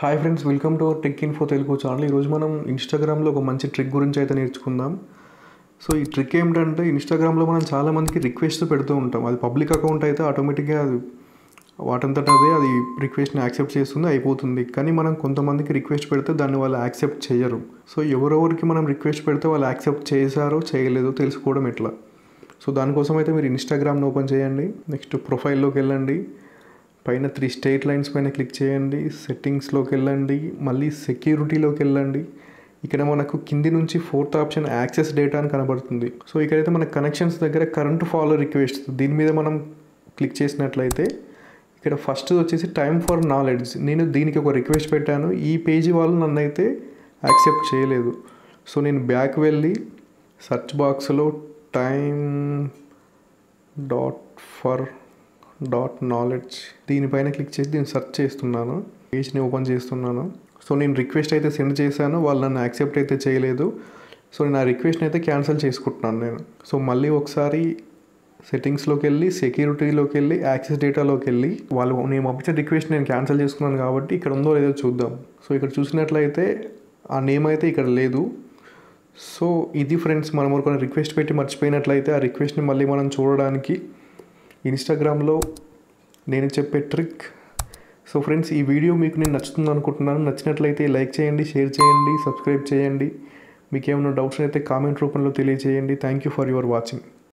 hi friends welcome to our tech info Telugu channel ఈరోజు మనం ఇన్స్టాగ్రామ్లో ఒక మంచి ట్రిక్ గురించి అయితే నేర్చుకుందాం సో ఈ ట్రిక్ ఏమిటంటే ఇన్స్టాగ్రామ్లో మనం చాలామందికి రిక్వెస్ట్ పెడుతూ ఉంటాం అది పబ్లిక్ అకౌంట్ అయితే ఆటోమేటిక్గా అది వాటంతట అదే అది రిక్వెస్ట్ని యాక్సెప్ట్ చేస్తుంది అయిపోతుంది కానీ మనం కొంతమందికి రిక్వెస్ట్ పెడితే దాన్ని వాళ్ళు యాక్సెప్ట్ చేయరు సో ఎవరెవరికి మనం రిక్వెస్ట్ పెడితే వాళ్ళు యాక్సెప్ట్ చేశారో చేయలేదో తెలుసుకోవడం ఎట్లా సో దానికోసం అయితే మీరు ఇన్స్టాగ్రామ్ని ఓపెన్ చేయండి నెక్స్ట్ ప్రొఫైల్లోకి వెళ్ళండి పైన త్రీ స్టేట్ లైన్స్ పైన క్లిక్ చేయండి సెట్టింగ్స్లోకి వెళ్ళండి మళ్ళీ సెక్యూరిటీలోకి వెళ్ళండి ఇక్కడ మనకు కింది నుంచి ఫోర్త్ ఆప్షన్ యాక్సెస్ డేటా అని కనబడుతుంది సో ఇక్కడైతే మన కనెక్షన్స్ దగ్గర కరెంట్ ఫాలో రిక్వెస్ట్ దీని మీద మనం క్లిక్ చేసినట్లయితే ఇక్కడ ఫస్ట్ వచ్చేసి టైం ఫర్ నాలెడ్జ్ నేను దీనికి ఒక రిక్వెస్ట్ పెట్టాను ఈ పేజీ వాళ్ళు నన్ను అయితే యాక్సెప్ట్ చేయలేదు సో నేను బ్యాక్ వెళ్ళి సెర్చ్ బాక్స్లో time dot for dot knowledge దీనిపైన క్లిక్ చేసి దీన్ని సెర్చ్ చేస్తున్నాను పేజ్ని ఓపెన్ చేస్తున్నాను సో నేను రిక్వెస్ట్ అయితే సెండ్ చేశాను వాళ్ళు నన్ను యాక్సెప్ట్ అయితే చేయలేదు సో నేను ఆ రిక్వెస్ట్ని అయితే క్యాన్సిల్ చేసుకుంటున్నాను నేను సో మళ్ళీ ఒకసారి సెట్టింగ్స్లోకి వెళ్ళి సెక్యూరిటీలోకి వెళ్ళి యాక్సెస్ డేటాలోకి వెళ్ళి వాళ్ళు నేను పంపించిన రిక్వెస్ట్ నేను క్యాన్సిల్ చేసుకున్నాను కాబట్టి ఇక్కడ ఉందో లేదో చూద్దాం సో ఇక్కడ చూసినట్లయితే ఆ నేమ్ అయితే ఇక్కడ లేదు సో ఇది ఫ్రెండ్స్ మనం ఒక రిక్వెస్ట్ పెట్టి మర్చిపోయినట్లయితే ఆ రిక్వెస్ట్ని మళ్ళీ మనం చూడడానికి ఇన్స్టాగ్రామ్లో నేను చెప్పే ట్రిక్ సో ఫ్రెండ్స్ ఈ వీడియో మీకు నేను నచ్చుతుంది అనుకుంటున్నాను నచ్చినట్లయితే లైక్ చేయండి షేర్ చేయండి సబ్స్క్రైబ్ చేయండి మీకు ఏమైనా డౌట్స్ అయితే కామెంట్ రూపంలో తెలియజేయండి thank you for your watching